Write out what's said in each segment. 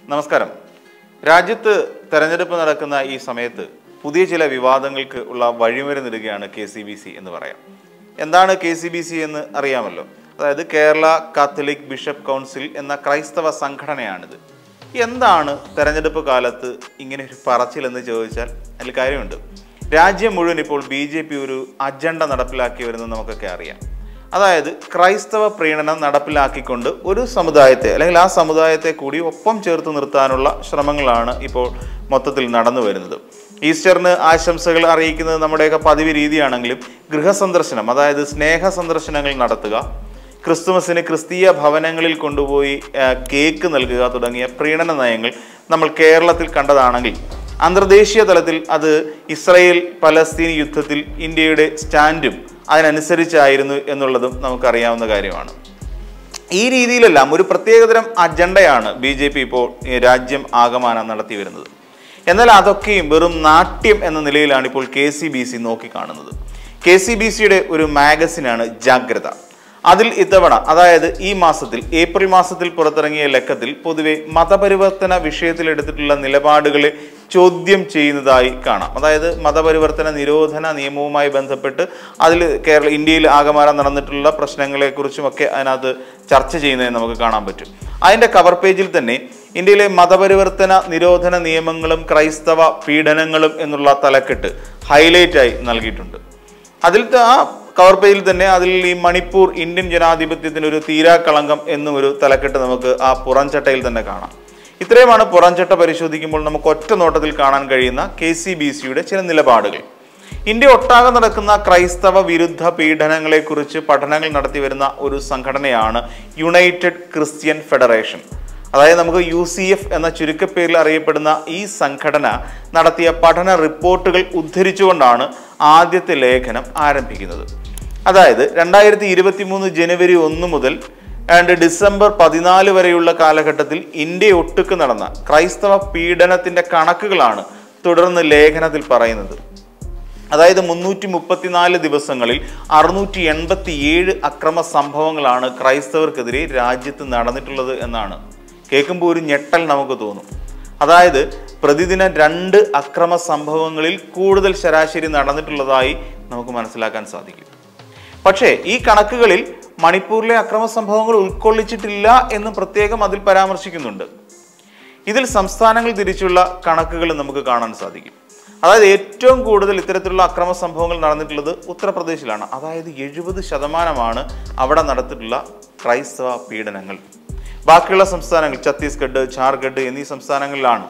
നമസ്കാരം രാജ്യത്ത് തെരഞ്ഞെടുപ്പ് നടക്കുന്ന ഈ സമയത്ത് പുതിയ ചില വിവാദങ്ങൾക്ക് ഉള്ള വഴിമരുന്നിടുകയാണ് കെ സി ബി സി എന്ന് പറയാം എന്താണ് കെ സി ബി സി എന്ന് അറിയാമല്ലോ അതായത് കേരള കാത്തലിക് ബിഷപ്പ് കൗൺസിൽ എന്ന ക്രൈസ്തവ സംഘടനയാണിത് എന്താണ് തെരഞ്ഞെടുപ്പ് കാലത്ത് ഇങ്ങനെ ഒരു പറച്ചിലെന്ന് ചോദിച്ചാൽ അതിൽ കാര്യമുണ്ട് രാജ്യം മുഴുവൻ ഇപ്പോൾ ബി ജെ പി ഒരു അജണ്ട നടപ്പിലാക്കി വരുന്നത് നമുക്കൊക്കെ അറിയാം അതായത് ക്രൈസ്തവ പ്രീണനം നടപ്പിലാക്കിക്കൊണ്ട് ഒരു സമുദായത്തെ അല്ലെങ്കിൽ ആ സമുദായത്തെ കൂടി ഒപ്പം ചേർത്ത് നിർത്താനുള്ള ശ്രമങ്ങളാണ് ഇപ്പോൾ മൊത്തത്തിൽ നടന്നു വരുന്നത് ഈസ്റ്ററിന് ആശംസകൾ അറിയിക്കുന്നത് നമ്മുടെയൊക്കെ പതിവ് രീതിയാണെങ്കിലും ഗൃഹസന്ദർശനം അതായത് സ്നേഹ സന്ദർശനങ്ങൾ നടത്തുക ക്രിസ്തുമസിന് ക്രിസ്തീയ ഭവനങ്ങളിൽ കൊണ്ടുപോയി ആ, കേക്ക് നൽകുക തുടങ്ങിയ പ്രീണന നയങ്ങൾ നമ്മൾ കേരളത്തിൽ കണ്ടതാണെങ്കിൽ അന്തർദേശീയ തലത്തിൽ അത് ഇസ്രയേൽ പലസ്തീൻ യുദ്ധത്തിൽ ഇന്ത്യയുടെ സ്റ്റാൻഡും അതിനനുസരിച്ചായിരുന്നു എന്നുള്ളതും നമുക്കറിയാവുന്ന കാര്യമാണ് ഈ രീതിയിലെല്ലാം ഒരു പ്രത്യേകതരം അജണ്ടയാണ് ബി ജെ പി ഇപ്പോൾ ഈ രാജ്യം ആകമാനം നടത്തി വരുന്നത് എന്നാൽ അതൊക്കെയും വെറും നാട്യം എന്ന നിലയിലാണ് ഇപ്പോൾ കെ സി ബി സി നോക്കിക്കാണുന്നത് കെ സി ബി സിയുടെ ഒരു മാഗസിനാണ് ജാഗ്രത അതിൽ ഇത്തവണ അതായത് ഈ മാസത്തിൽ ഏപ്രിൽ മാസത്തിൽ പുറത്തിറങ്ങിയ ലക്കത്തിൽ പൊതുവെ മതപരിവർത്തന വിഷയത്തിൽ എടുത്തിട്ടുള്ള നിലപാടുകളെ ചോദ്യം ചെയ്യുന്നതായി കാണാം അതായത് മതപരിവർത്തന നിരോധന നിയമവുമായി ബന്ധപ്പെട്ട് അതിൽ കേരള ഇന്ത്യയിൽ ആകമാനം നടന്നിട്ടുള്ള പ്രശ്നങ്ങളെക്കുറിച്ചുമൊക്കെ അതിനകത്ത് ചർച്ച ചെയ്യുന്നതായി നമുക്ക് കാണാൻ പറ്റും അതിൻ്റെ കവർ പേജിൽ തന്നെ ഇന്ത്യയിലെ മതപരിവർത്തന നിരോധന നിയമങ്ങളും ക്രൈസ്തവ പീഡനങ്ങളും എന്നുള്ള തലക്കെട്ട് ഹൈലൈറ്റായി നൽകിയിട്ടുണ്ട് അതിൽ ത- ആ കവർ പേജിൽ തന്നെ അതിൽ ഈ മണിപ്പൂർ ഇന്ത്യൻ ജനാധിപത്യത്തിന് ഒരു തീരാക്കളങ്കം എന്നും ഒരു തലക്കെട്ട് നമുക്ക് ആ പുറംചട്ടയിൽ തന്നെ കാണാം ഇത്രയുമാണ് പുറംചട്ട പരിശോധിക്കുമ്പോൾ നമുക്ക് ഒറ്റ നോട്ടത്തിൽ കാണാൻ കഴിയുന്ന കെ സി ബി സിയുടെ ചില നിലപാടുകൾ ഇന്ത്യ ഒട്ടാകെ നടക്കുന്ന ക്രൈസ്തവ വിരുദ്ധ പീഡനങ്ങളെക്കുറിച്ച് പഠനങ്ങൾ നടത്തി വരുന്ന ഒരു സംഘടനയാണ് യുണൈറ്റഡ് ക്രിസ്ത്യൻ ഫെഡറേഷൻ അതായത് നമുക്ക് യു സി എഫ് എന്ന ചുരുക്കപ്പേരിൽ അറിയപ്പെടുന്ന ഈ സംഘടന നടത്തിയ പഠന റിപ്പോർട്ടുകൾ ഉദ്ധരിച്ചുകൊണ്ടാണ് ആദ്യത്തെ ലേഖനം ആരംഭിക്കുന്നത് അതായത് രണ്ടായിരത്തി ഇരുപത്തി മൂന്ന് ജനുവരി ഒന്ന് മുതൽ ആൻഡ് ഡിസംബർ പതിനാല് വരെയുള്ള കാലഘട്ടത്തിൽ ഇന്ത്യ ഒട്ടുക്ക് നടന്ന ക്രൈസ്തവ പീഡനത്തിന്റെ കണക്കുകളാണ് തുടർന്ന് ലേഖനത്തിൽ പറയുന്നത് അതായത് മുന്നൂറ്റി മുപ്പത്തിനാല് ദിവസങ്ങളിൽ അറുന്നൂറ്റി എൺപത്തി ഏഴ് അക്രമ സംഭവങ്ങളാണ് ക്രൈസ്തവർക്കെതിരെ രാജ്യത്ത് നടന്നിട്ടുള്ളത് എന്നാണ് കേൾക്കുമ്പോൾ ഒരു ഞെട്ടൽ നമുക്ക് തോന്നും അതായത് പ്രതിദിനം രണ്ട് അക്രമ സംഭവങ്ങളിൽ കൂടുതൽ ശരാശരി നടന്നിട്ടുള്ളതായി നമുക്ക് മനസ്സിലാക്കാൻ സാധിക്കും പക്ഷേ ഈ കണക്കുകളിൽ മണിപ്പൂരിലെ അക്രമ സംഭവങ്ങൾ ഉൾക്കൊള്ളിച്ചിട്ടില്ല എന്ന് പ്രത്യേകം അതിൽ പരാമർശിക്കുന്നുണ്ട് ഇതിൽ സംസ്ഥാനങ്ങൾ തിരിച്ചുള്ള കണക്കുകൾ നമുക്ക് കാണാൻ സാധിക്കും അതായത് ഏറ്റവും കൂടുതൽ ഇത്തരത്തിലുള്ള അക്രമ സംഭവങ്ങൾ നടന്നിട്ടുള്ളത് ഉത്തർപ്രദേശിലാണ് അതായത് എഴുപത് ശതമാനമാണ് അവിടെ നടത്തിയിട്ടുള്ള ക്രൈസ്തവ പീഡനങ്ങൾ ബാക്കിയുള്ള സംസ്ഥാനങ്ങൾ ഛത്തീസ്ഗഡ് ഝാർഖണ്ഡ് എന്നീ സംസ്ഥാനങ്ങളിലാണ്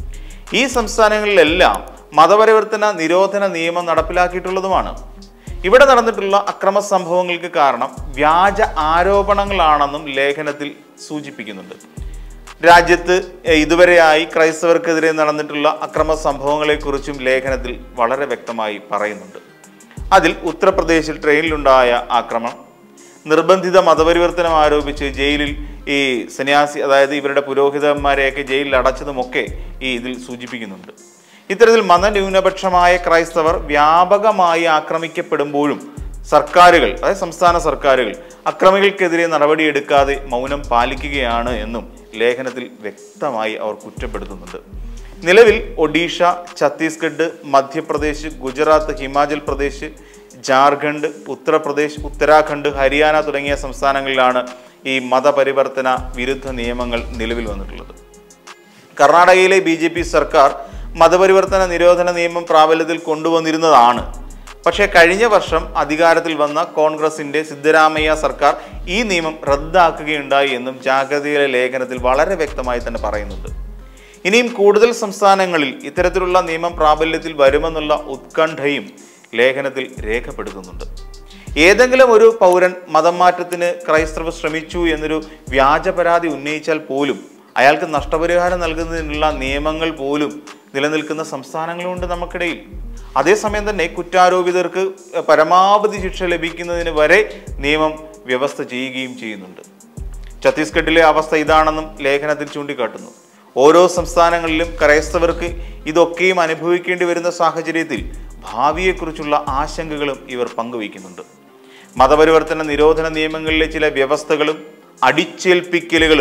ഈ സംസ്ഥാനങ്ങളിലെല്ലാം മതപരിവർത്തന നിരോധന നിയമം നടപ്പിലാക്കിയിട്ടുള്ളതുമാണ് ഇവിടെ നടന്നിട്ടുള്ള അക്രമ സംഭവങ്ങൾക്ക് കാരണം വ്യാജ ആരോപണങ്ങളാണെന്നും ലേഖനത്തിൽ സൂചിപ്പിക്കുന്നുണ്ട് രാജ്യത്ത് എഹ്, ഇതുവരെയായി ക്രൈസ്തവർക്കെതിരെ നടന്നിട്ടുള്ള അക്രമ സംഭവങ്ങളെക്കുറിച്ചും ലേഖനത്തിൽ വളരെ വ്യക്തമായി പറയുന്നുണ്ട് അതിൽ ഉത്തർപ്രദേശിൽ ട്രെയിനിലുണ്ടായ ആക്രമണം നിർബന്ധിത മതപരിവർത്തനം ആരോപിച്ച് ജയിലിൽ ഈ സന്യാസി അതായത് ഇവരുടെ പുരോഹിതന്മാരെയൊക്കെ ജയിലിൽ അടച്ചതുമൊക്കെ ഈ ഇതിൽ സൂചിപ്പിക്കുന്നുണ്ട് ഇത്തരത്തിൽ മതന്യൂനപക്ഷമായ ക്രൈസ്തവർ വ്യാപകമായി ആക്രമിക്കപ്പെടുമ്പോഴും സർക്കാരുകൾ അതായത് സംസ്ഥാന സർക്കാരുകൾ അക്രമികൾക്കെതിരെ നടപടിയെടുക്കാതെ മൗനം പാലിക്കുകയാണ് എന്നും ലേഖനത്തിൽ വ്യക്തമായി അവർ കുറ്റപ്പെടുത്തുന്നുണ്ട് നിലവിൽ ഒഡീഷ ഛത്തീസ്ഗഡ് മധ്യപ്രദേശ് ഗുജറാത്ത് ഹിമാചൽ പ്രദേശ് ജാർഖണ്ഡ് ഉത്തർപ്രദേശ് ഉത്തരാഖണ്ഡ് ഹരിയാന തുടങ്ങിയ സംസ്ഥാനങ്ങളിലാണ് ഈ മതപരിവർത്തന വിരുദ്ധ നിയമങ്ങൾ നിലവിൽ വന്നിട്ടുള്ളത് കർണാടകയിലെ ബി ജെ പി സർക്കാർ മതപരിവർത്തന നിരോധന നിയമം പ്രാബല്യത്തിൽ കൊണ്ടുവന്നിരുന്നതാണ് പക്ഷേ കഴിഞ്ഞ വർഷം അധികാരത്തിൽ വന്ന കോൺഗ്രസിന്റെ സിദ്ധരാമയ്യ സർക്കാർ ഈ നിയമം റദ്ദാക്കുകയുണ്ടായി എന്നും ജാഗ്രതയിലെ ലേഖനത്തിൽ വളരെ വ്യക്തമായി തന്നെ പറയുന്നുണ്ട് ഇനിയും കൂടുതൽ സംസ്ഥാനങ്ങളിൽ ഇത്തരത്തിലുള്ള നിയമം പ്രാബല്യത്തിൽ വരുമെന്നുള്ള ഉത്കണ്ഠയും ലേഖനത്തിൽ രേഖപ്പെടുത്തുന്നുണ്ട് ഏതെങ്കിലും ഒരു പൗരൻ മതം മാറ്റത്തിന് ക്രൈസ്തവർ ശ്രമിച്ചു എന്നൊരു വ്യാജ പരാതി ഉന്നയിച്ചാൽ പോലും അയാൾക്ക് നഷ്ടപരിഹാരം നൽകുന്നതിനുള്ള നിയമങ്ങൾ പോലും നിലനിൽക്കുന്ന സംസ്ഥാനങ്ങളുണ്ട് നമുക്കിടയിൽ അതേസമയം തന്നെ കുറ്റാരോപിതർക്ക് പരമാവധി ശിക്ഷ ലഭിക്കുന്നതിന് വരെ നിയമം വ്യവസ്ഥ ചെയ്യുകയും ചെയ്യുന്നുണ്ട് ഛത്തീസ്ഗഡിലെ അവസ്ഥ ഇതാണെന്നും ലേഖനത്തിൽ ചൂണ്ടിക്കാട്ടുന്നു ഓരോ സംസ്ഥാനങ്ങളിലും ക്രൈസ്തവർക്ക് ഇതൊക്കെയും അനുഭവിക്കേണ്ടി വരുന്ന സാഹചര്യത്തിൽ ഭാവിയെക്കുറിച്ചുള്ള ആശങ്കകളും ഇവർ പങ്കുവയ്ക്കുന്നുണ്ട് മതപരിവർത്തന നിരോധന നിയമങ്ങളിലെ ചില വ്യവസ്ഥകളും അടിച്ചേൽപ്പിക്കലുകളും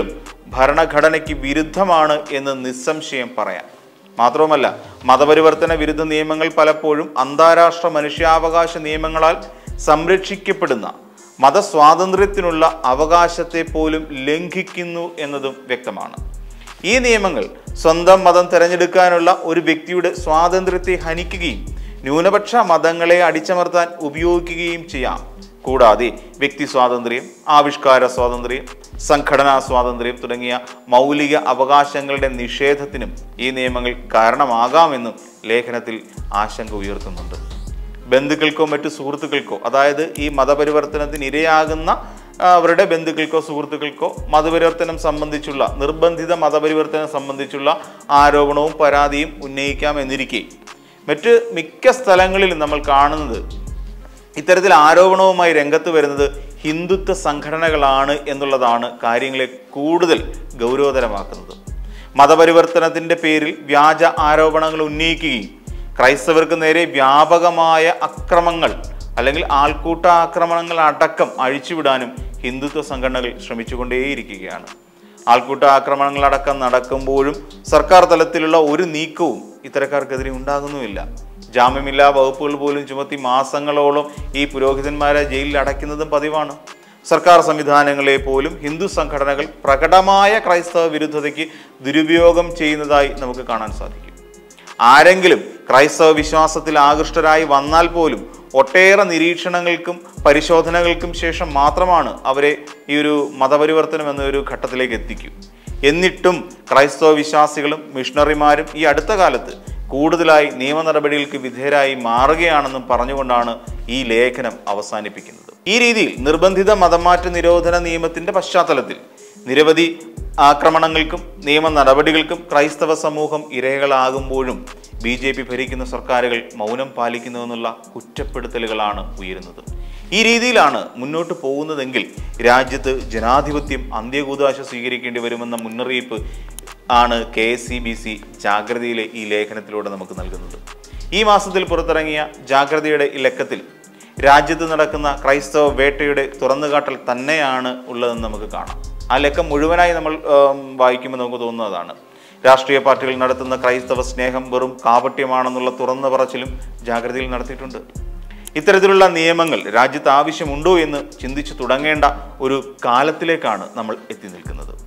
ഭരണഘടനയ്ക്ക് വിരുദ്ധമാണ് എന്ന് നിസ്സംശയം പറയാം മാത്രവുമല്ല മതപരിവർത്തന വിരുദ്ധ നിയമങ്ങൾ പലപ്പോഴും അന്താരാഷ്ട്ര മനുഷ്യാവകാശ നിയമങ്ങളാൽ സംരക്ഷിക്കപ്പെടുന്ന മതസ്വാതന്ത്ര്യത്തിനുള്ള അവകാശത്തെ പോലും ലംഘിക്കുന്നു എന്നതും വ്യക്തമാണ് ഈ നിയമങ്ങൾ സ്വന്തം മതം തിരഞ്ഞെടുക്കാനുള്ള ഒരു വ്യക്തിയുടെ സ്വാതന്ത്ര്യത്തെ ഹനിക്കുകയും ന്യൂനപക്ഷ മതങ്ങളെ അടിച്ചമർത്താൻ ഉപയോഗിക്കുകയും ചെയ്യാം കൂടാതെ വ്യക്തി സ്വാതന്ത്ര്യം ആവിഷ്കാര സ്വാതന്ത്ര്യം സംഘടനാ സ്വാതന്ത്ര്യം തുടങ്ങിയ മൗലിക അവകാശങ്ങളുടെ നിഷേധത്തിനും ഈ നിയമങ്ങൾ കാരണമാകാമെന്നും ലേഖനത്തിൽ ആശങ്ക ഉയർത്തുന്നുണ്ട് ബന്ധുക്കൾക്കോ മറ്റു സുഹൃത്തുക്കൾക്കോ അതായത് ഈ മതപരിവർത്തനത്തിന് ഇരയാകുന്ന ആ, അവരുടെ ബന്ധുക്കൾക്കോ സുഹൃത്തുക്കൾക്കോ മതപരിവർത്തനം സംബന്ധിച്ചുള്ള നിർബന്ധിത മതപരിവർത്തനം സംബന്ധിച്ചുള്ള ആരോപണവും പരാതിയും ഉന്നയിക്കാം എന്നിരിക്കെ മറ്റ് മിക്ക സ്ഥലങ്ങളിലും നമ്മൾ കാണുന്നത് ഇത്തരത്തിൽ ആരോപണവുമായി രംഗത്ത് വരുന്നത് ഹിന്ദുത്വ സംഘടനകളാണ് എന്നുള്ളതാണ് കാര്യങ്ങളെ കൂടുതൽ ഗൗരവതരമാക്കുന്നത് മതപരിവർത്തനത്തിന്റെ പേരിൽ വ്യാജ ആരോപണങ്ങൾ ഉന്നയിക്കുകയും ക്രൈസ്തവർക്ക് നേരെ വ്യാപകമായ അക്രമങ്ങൾ അല്ലെങ്കിൽ ആൾക്കൂട്ട ആക്രമണങ്ങൾ അടക്കം അഴിച്ചുവിടാനും ഹിന്ദുത്വ സംഘടനകൾ ശ്രമിച്ചുകൊണ്ടേയിരിക്കുകയാണ് ആൾക്കൂട്ട ആക്രമണങ്ങൾ അടക്കം നടക്കുമ്പോഴും സർക്കാർ തലത്തിലുള്ള ഒരു നീക്കവും ഇത്തരക്കാർക്കെതിരെ ഉണ്ടാകുന്നുമില്ല ജാമ്യമില്ലാ വകുപ്പുകൾ പോലും ചുമത്തി മാസങ്ങളോളം ഈ പുരോഹിതന്മാരെ ജയിലിൽ അടയ്ക്കുന്നതും പതിവാണ് സർക്കാർ സംവിധാനങ്ങളെ പോലും ഹിന്ദു സംഘടനകൾ പ്രകടമായ ക്രൈസ്തവ വിരുദ്ധതയ്ക്ക് ദുരുപയോഗം ചെയ്യുന്നതായി നമുക്ക് കാണാൻ സാധിക്കും ആരെങ്കിലും ക്രൈസ്തവ വിശ്വാസത്തിൽ ആകൃഷ്ടരായി വന്നാൽ പോലും ഒട്ടേറെ നിരീക്ഷണങ്ങൾക്കും പരിശോധനകൾക്കും ശേഷം മാത്രമാണ് അവരെ ഈ ഒരു മതപരിവർത്തനം എന്ന ഒരു ഘട്ടത്തിലേക്ക് എത്തിക്കൂ എന്നിട്ടും ക്രൈസ്തവ വിശ്വാസികളും മിഷണറിമാരും ഈ അടുത്ത കാലത്ത് കൂടുതലായി നിയമ നടപടികൾക്ക് വിധേയരായി മാറുകയാണെന്നും പറഞ്ഞുകൊണ്ടാണ് ഈ ലേഖനം അവസാനിപ്പിക്കുന്നത് ഈ രീതിയിൽ നിർബന്ധിത മതമാറ്റ നിരോധന നിയമത്തിന്റെ പശ്ചാത്തലത്തിൽ നിരവധി ആക്രമണങ്ങൾക്കും നിയമ നടപടികൾക്കും ക്രൈസ്തവ സമൂഹം ഇരകളാകുമ്പോഴും ബി ജെ പി ഭരിക്കുന്ന സർക്കാരുകൾ മൗനം പാലിക്കുന്നുവെന്നുള്ള കുറ്റപ്പെടുത്തലുകളാണ് ഉയരുന്നത് ഈ രീതിയിലാണ് മുന്നോട്ട് പോകുന്നതെങ്കിൽ രാജ്യത്ത് ജനാധിപത്യം അന്ത്യകൂതാശ സ്വീകരിക്കേണ്ടി വരുമെന്ന മുന്നറിയിപ്പ് ആണ് K S C B C ജാഗ്രതയിലെ ഈ ലേഖനത്തിലൂടെ നമുക്ക് നൽകുന്നത് ഈ മാസത്തിൽ പുറത്തിറങ്ങിയ ജാഗ്രതയുടെ ഈ ലക്കത്തിൽ രാജ്യത്ത് നടക്കുന്ന ക്രൈസ്തവ വേട്ടയുടെ തുറന്നുകാട്ടൽ തന്നെയാണ് ഉള്ളതെന്ന് നമുക്ക് കാണാം ആ ലക്കം മുഴുവനായി നമ്മൾ ആം, വായിക്കുമ്പോൾ നമുക്ക് തോന്നുന്നതാണ് രാഷ്ട്രീയ പാർട്ടികൾ നടത്തുന്ന ക്രൈസ്തവ സ്നേഹം വെറും കാപട്യമാണെന്നുള്ള തുറന്നു പറച്ചിലും ജാഗ്രതയിൽ നടത്തിയിട്ടുണ്ട് ഇത്തരത്തിലുള്ള നിയമങ്ങൾ രാജ്യത്ത് ആവശ്യമുണ്ടോ എന്ന് ചിന്തിച്ചു തുടങ്ങേണ്ട ഒരു കാലത്തിലേക്കാണ് നമ്മൾ എത്തി നിൽക്കുന്നത്